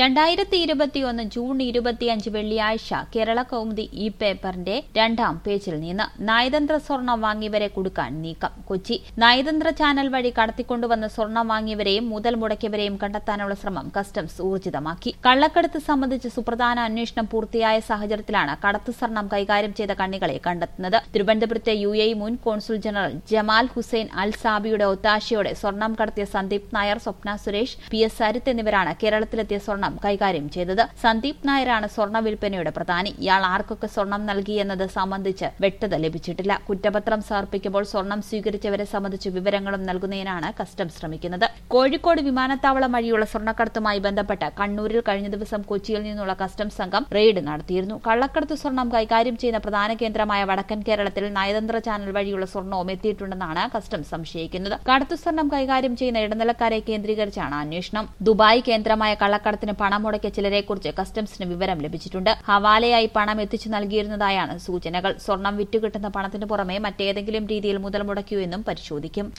രണ്ടായിരത്തി ഇരുപത്തിയൊന്ന് ജൂൺ ഇരുപത്തിയഞ്ച് വെള്ളിയാഴ്ച കേരള കൗമുദി ഈ പേപ്പറിന്റെ രണ്ടാം പേജിൽ നിന്ന് നയതന്ത്ര സ്വർണം വാങ്ങിയവരെ കുടുക്കാൻ നീക്കം കൊച്ചി നയതന്ത്ര ചാനൽ വഴി കടത്തിക്കൊണ്ടുവന്ന സ്വർണം വാങ്ങിയവരെയും മുതൽ മുടക്കിയവരെയും കണ്ടെത്താനുള്ള ശ്രമം കസ്റ്റംസ് ഊർജിതമാക്കി കള്ളക്കടത്ത് സംബന്ധിച്ച് സുപ്രധാന അന്വേഷണം പൂർത്തിയായ സാഹചര്യത്തിലാണ് കടത്ത് സ്വർണം കൈകാര്യം ചെയ്ത കണ്ണികളെ കണ്ടെത്തുന്നത് തിരുവനന്തപുരത്തെ യു എ മുൻ consul general Jamal Hussain Al സാബിയുടെ ഒത്താശയോടെ സ്വർണം കടത്തിയ സന്ദീപ് നായർ സ്വപ്ന സുരേഷ് പി എസ് സരിത്ത് എന്നിവരാണ് കേരളത്തിലെത്തിയ സ്വർണം കൈകാര്യം ചെയ്തത് സന്ദീപ് നായരാണ് സ്വർണ്ണ വിൽപ്പനയുടെ പ്രധാനി ഇയാൾ ആർക്കൊക്കെ സ്വർണം നൽകിയെന്നത് സംബന്ധിച്ച് വ്യക്തത ലഭിച്ചിട്ടില്ല കുറ്റപത്രം സമർപ്പിക്കുമ്പോൾ സ്വർണം സ്വീകരിച്ചവരെ സംബന്ധിച്ച് വിവരങ്ങളും നൽകുന്നതിനാണ് കസ്റ്റംസ് ശ്രമിക്കുന്നത് കോഴിക്കോട് വിമാനത്താവളം വഴിയുള്ള സ്വർണ്ണക്കടത്തുമായി ബന്ധപ്പെട്ട് കണ്ണൂരിൽ കഴിഞ്ഞ ദിവസം കൊച്ചിയിൽ നിന്നുള്ള കസ്റ്റംസ് സംഘം റെയ്ഡ് നടത്തിയിരുന്നു കള്ളക്കടത്ത് സ്വർണം കൈകാര്യം ചെയ്യുന്ന പ്രധാന കേന്ദ്രമായ വടക്കൻ കേരളത്തിൽ നയതന്ത്ര ചാനൽ വഴിയുള്ള സ്വർണവും എത്തിയിട്ടുണ്ടെന്നാണ് കസ്റ്റംസ് സംശയിക്കുന്നത് കടത്തു സ്വർണം കൈകാര്യം ചെയ്യുന്ന ഇടനിലക്കാരെ കേന്ദ്രീകരിച്ചാണ് അന്വേഷണം ദുബായ് കേന്ദ്രമായ കള്ളക്കടത്തിന് പണം മുടക്കിയ ചിലരെക്കുറിച്ച് കസ്റ്റംസിന് വിവരം ലഭിച്ചിട്ടുണ്ട് ഹവാലയായി പണം എത്തിച്ചു നൽകിയിരുന്നതായാണ് സൂചനകൾ സ്വർണം വിറ്റുകിട്ടുന്ന പണത്തിന് പുറമെ മറ്റേതെങ്കിലും രീതിയിൽ മുതൽ മുടക്കിയോ എന്നും പരിശോധിക്കും